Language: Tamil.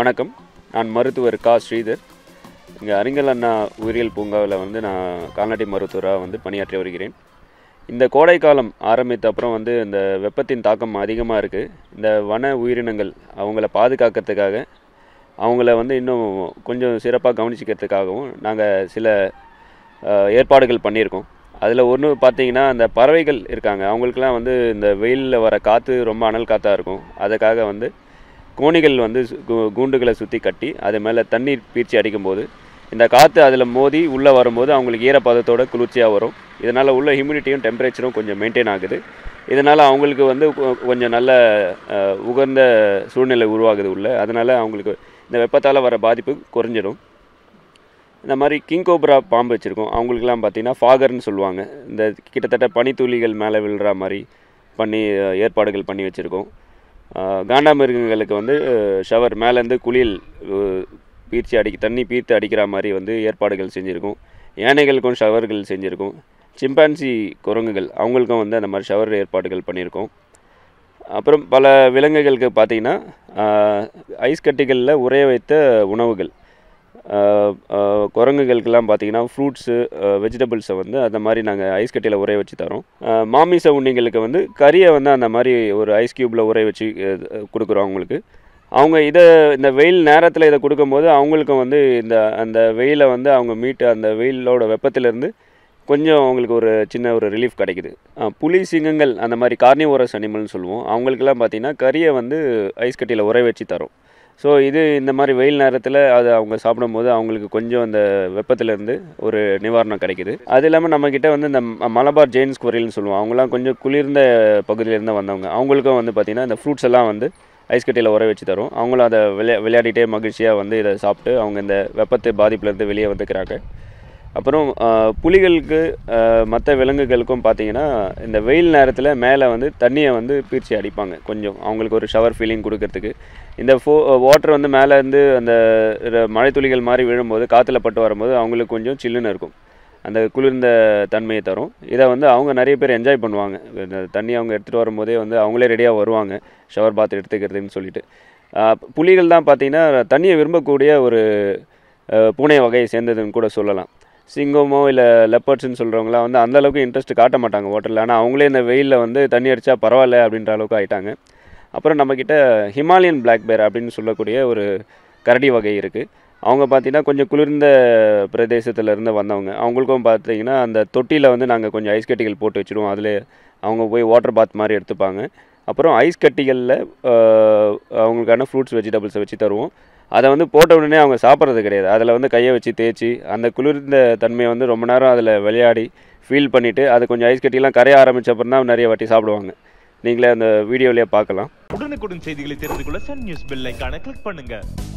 வணக்கம் நான் மருத்துவர் கா ஸ்ரீதர் இங்கே அறிஞர் அண்ணா உயிரியல் பூங்காவில் வந்து நான் கால்நடை மருத்துவராக வந்து பணியாற்றி வருகிறேன் இந்த கோடை காலம் ஆரம்பித்த அப்புறம் வந்து இந்த வெப்பத்தின் தாக்கம் அதிகமாக இருக்குது இந்த வன உயிரினங்கள் அவங்கள பாதுகாக்கிறதுக்காக அவங்கள வந்து இன்னும் கொஞ்சம் சிறப்பாக கவனிச்சிக்கிறதுக்காகவும் நாங்கள் சில அஹ், ஏற்பாடுகள் பண்ணியிருக்கோம் அதில் ஒன்று பார்த்தீங்கன்னா அந்த பறவைகள் இருக்காங்க அவங்களுக்குலாம் வந்து இந்த வெயிலில் வர காற்று ரொம்ப அனல் காற்றா இருக்கும் அதுக்காக வந்து கோணிகள் வந்து சு- கூ- கூண்டுகளை சுற்றி கட்டி அது மேலே தண்ணீர் பீச்சி அடிக்கும்போது இந்த காற்று அதில் மோதி உள்ளே வரும்போது அவங்களுக்கு ஈரப்பதத்தோட குளிர்ச்சியாக வரும் இதனால் உள்ள ஹியூமிடிட்டியும் டெம்பரேச்சரும் கொஞ்சம் மெயின்டைன் ஆகுது இதனால் அவங்களுக்கு வந்து கொ- கொஞ்சம் நல்ல அஹ், உகந்த சூழ்நிலை உருவாகுது உள்ள அதனால் அவங்களுக்கு இந்த வெப்பத்தால் வர பாதிப்பு குறைஞ்சிடும் இந்த மாதிரி கிங் கோப்ரா பாம்பு வச்சுருக்கோம் அவங்களுக்குலாம் பார்த்தீங்கன்னா ஃபாகர்னு சொல்லுவாங்க இந்த கிட்டத்தட்ட பனித்துளிகள் மேலே விழுற மாதிரி பண்ணி அஹ், ஏற்பாடுகள் பண்ணி வச்சுருக்கோம் காண்டாமிருகங்களுக்கு வந்து ஷவர் மேலேருந்து குளியல் அஹ், பீர்ச்சி அடிக்க தண்ணி பீர்த்து அடிக்கிற மாதிரி வந்து ஏற்பாடுகள் செஞ்சுருக்கோம் யானைகளுக்கும் ஷவர்கள் செஞ்சுருக்கோம் சிம்பான்சி குரங்குகள் அவங்களுக்கும் வந்து அந்த மாதிரி ஷவர் ஏற்பாடுகள் பண்ணியிருக்கோம் அப்புறம் பல விலங்குகளுக்கு பார்த்தீங்கன்னா ஆஹ், ஐஸ் கட்டிகளில் உறைய வைத்த உணவுகள் ஆஹ், ஆஹ், குரங்குகளுக்கெல்லாம் பார்த்தீங்கன்னா ஃப்ரூட்ஸு வெஜிடபிள்ஸை வந்து அந்த மாதிரி நாங்கள் ஐஸ் கட்டியில் உறைய வச்சு தரோம் ஆஹ், மாமிச உண்ணிங்களுக்கு வந்து கறியை வந்து அந்த மாதிரி ஒரு ஐஸ் க்யூப்பில் உறைய வச்சு அஹ், கொடுக்குறோம் அவங்களுக்கு அவங்க இதை இந்த வெயில் நேரத்தில் இதை கொடுக்கும்போது அவங்களுக்கும் வந்து இந்த அந்த வெயிலை வந்து அவங்க மீட்டு அந்த வெயிலோட வெப்பத்திலேருந்து கொஞ்சம் அவங்களுக்கு ஒரு சின்ன ஒரு ரிலீஃப் கிடைக்குது ஆ, புலி சிங்கங்கள் அந்த மாதிரி கார்னிவோரஸ் அனிமல்னு சொல்லுவோம் அவங்களுக்கெல்லாம் பார்த்தீங்கன்னா கறியை வந்து ஐஸ் கட்டியில் உறை வச்சு தரும் ஸோ இது இந்த மாதிரி வெயில் நேரத்தில் அதை அவங்க சாப்பிடும்போது அவங்களுக்கு கொஞ்சம் அந்த வெப்பத்திலேருந்து ஒரு நிவாரணம் கிடைக்குது அது இல்லாமல் நம்மக்கிட்ட வந்து இந்த ம- மலபார் ஜெயின்ஸ் குரல்னு சொல்லுவோம் அவங்களாம் கொஞ்சம் குளிர்ந்த பகுதியிலேருந்து வந்தவங்க அவங்களுக்கும் வந்து பார்த்திங்கன்னா இந்த ஃப்ரூட்ஸ் எல்லாம் வந்து ஐஸ் கட்டியில் உற வச்சு தரும் அவங்களும் அதை விளையா விளையாடிட்டே மகிழ்ச்சியாக வந்து இதை சாப்பிட்டு அவங்க இந்த வெப்பத்து பாதிப்புலேருந்து வெளியே வந்துக்கிறாங்க அப்புறம் ஆஹ், புலிகளுக்கு மற்ற விலங்குகளுக்கும் பார்த்தீங்கன்னா இந்த வெயில் நேரத்தில் மேலே வந்து தண்ணியை வந்து பீர்ச்சி அடிப்பாங்க கொஞ்சம் அவங்களுக்கு ஒரு ஷவர் ஃபீலிங் கொடுக்கறதுக்கு இந்த ஃபோ வாட்டர் வந்து மேலே இருந்து அந்த ர- மழைத்துளிகள் மாதிரி விழும்போது காற்றுல பட்டு வரும்போது அவங்களுக்கு கொஞ்சம் சில்லுன்னு இருக்கும் அந்த குளிர்ந்த தன்மையை தரும் இதை வந்து அவங்க நிறைய பேர் என்ஜாய் பண்ணுவாங்க இந்த தண்ணி அவங்க எடுத்துகிட்டு வரும்போதே வந்து அவங்களே ரெடியாக வருவாங்க ஷவர் பாத் எடுத்துக்கிறதுன்னு சொல்லிட்டு ஆஹ், புலிகள் தான் பார்த்தீங்கன்னா தண்ணியை விரும்பக்கூடிய ஒரு அஹ், பூனை வகையை சேர்ந்ததுன்னு கூட சொல்லலாம் சிங்கமோ இல்லை லெப்பர்ட்ஸ்னு சொல்கிறவங்களாம் வந்து அந்த அளவுக்கு இன்ட்ரெஸ்ட் காட்ட மாட்டாங்க வாட்டரில் ஆனால் அவங்களே இந்த வெயிலில் வந்து தண்ணி அடித்தா பரவாயில்ல அப்படின்ற அளவுக்கு ஆயிட்டாங்க அப்புறம் நம்மக்கிட்ட ஹிமாலயன் பிளாக் பேர் அப்படின்னு சொல்லக்கூடிய ஒரு கரடி வகை இருக்குது அவங்க பார்த்தீங்கன்னா கொஞ்சம் குளிர்ந்த பிரதேசத்துல இருந்து வந்தவங்க அவங்களுக்கும் பார்த்தீங்கன்னா அந்த தொட்டியில் வந்து நாங்கள் கொஞ்சம் ஐஸ் கட்டிகள் போட்டு வச்சுருவோம் அதில் அவங்க போய் வாட்டர் பாத் மாதிரி எடுத்துப்பாங்க அப்புறம் ஐஸ் கட்டிகளில் அவங்களுக்கான ஃப்ரூட்ஸ் வெஜிடபிள்ஸை வச்சு தருவோம் அதை வந்து போட்ட உடனே அவங்க சாப்பிட்றது கிடையாது அதில் வந்து கையை வச்சு தேய்ச்சி அந்த குளிர்ந்த தன்மையை வந்து ரொம்ப நேரம் அதில் விளையாடி ஃபீல் பண்ணிவிட்டு அது கொஞ்சம் ஐஸ் கட்டிலாம் கரைய ஆரம்பிச்ச அப்புறம் தான் நிறைய வாட்டி சாப்பிடுவாங்க நீங்களே அந்த வீடியோலேயே பார்க்கலாம் உடனுக்குடன் செய்திகளை தெரிந்து கொள்ள சன் நியூஸ் பெல் ஐகானை கிளிக் பண்ணுங்க